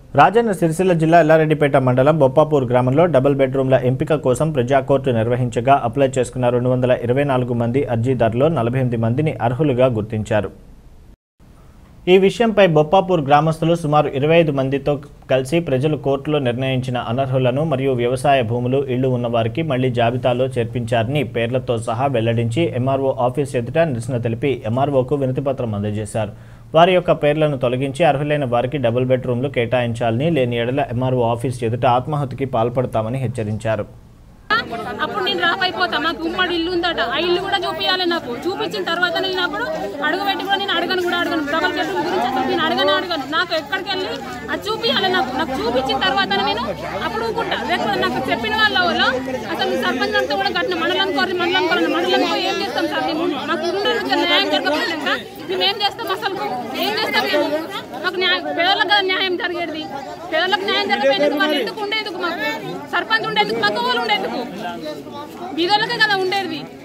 రాజన్న సిరిసిల్ల జిల్లా ఎల్లారెడ్డిపేట మండలం బొప్పాపూర్ గ్రామంలో డబుల్ బెడ్రూమ్ల ఎంపిక కోసం ప్రజా కోర్టు నిర్వహించగా అప్లై చేసుకున్న రెండు వందల ఇరవై నాలుగు మంది అర్జీదారులో నలభై ఎనిమిది మందిని అర్హులుగా గుర్తించారు ఈ విషయంపై బొప్పాపూర్ గ్రామస్తులు సుమారు ఇరవై ఐదు మందితో కలిసి ప్రజలు కోర్టులో నిర్ణయించిన అనర్హులను మరియు వ్యవసాయ భూములు ఇళ్లు ఉన్నవారికి మళ్లీ జాబితాలో చేర్పించారని పేర్లతో సహా వెల్లడించి ఎంఆర్ఓ ఆఫీస్ ఎదుట నిరసన తెలిపి ఎంఆర్ఓకు వినతిపత్రం అందజేశారు వారి యొక్క పేర్లను తొలగించి అర్హులైన వారికి డబుల్ బెడ్రూమ్లు కేటాయించాలని లేని ఎడల ఎంఆర్ఓ ఆఫీస్ ఎదుట ఆత్మహత్యకి పాల్పడతామని హెచ్చరించారు అప్పుడు నేను డ్రాప్ అయిపోతా మాకు ఉమ్మడి ఇల్లు ఉందట ఆ ఇల్లు కూడా చూపించాలి నాకు చూపించిన తర్వాత నేను అప్పుడు అడుగు పెట్టి కూడా నేను అడగను కూడా అడగను డబల్ బెడ్రూమ్ గురించి అసలు నేను అడగను అడగను నాకు ఎక్కడికి వెళ్ళి అది చూపించాలి నాకు నాకు చూపించిన తర్వాత నేను అప్పుడు ఊరుకుంటా లేకపోతే నాకు చెప్పిన వాళ్ళ వల్ల అసలు మీ సర్పంచ్ అంతా కూడా కట్టిన మండలం కోరి మండలం కోరి మండలం కోరి ఏం చేస్తాం సార్ మేము మాకు ఉండే న్యాయం జరగకపోయినాక మేము ఏం చేస్తాం అసలు ఏం చేస్తాం మేము మాకు న్యాయం పేదలకు కదా న్యాయం జరిగేది పేదలకు న్యాయం జరిగేందుకు వాళ్ళు ఎందుకు ఉండేందుకు మాకు సర్పంచ్ ఉండేందుకు మాకు వాళ్ళు ఉండేందుకు బీదోళ్ళకే కదా ఉండేది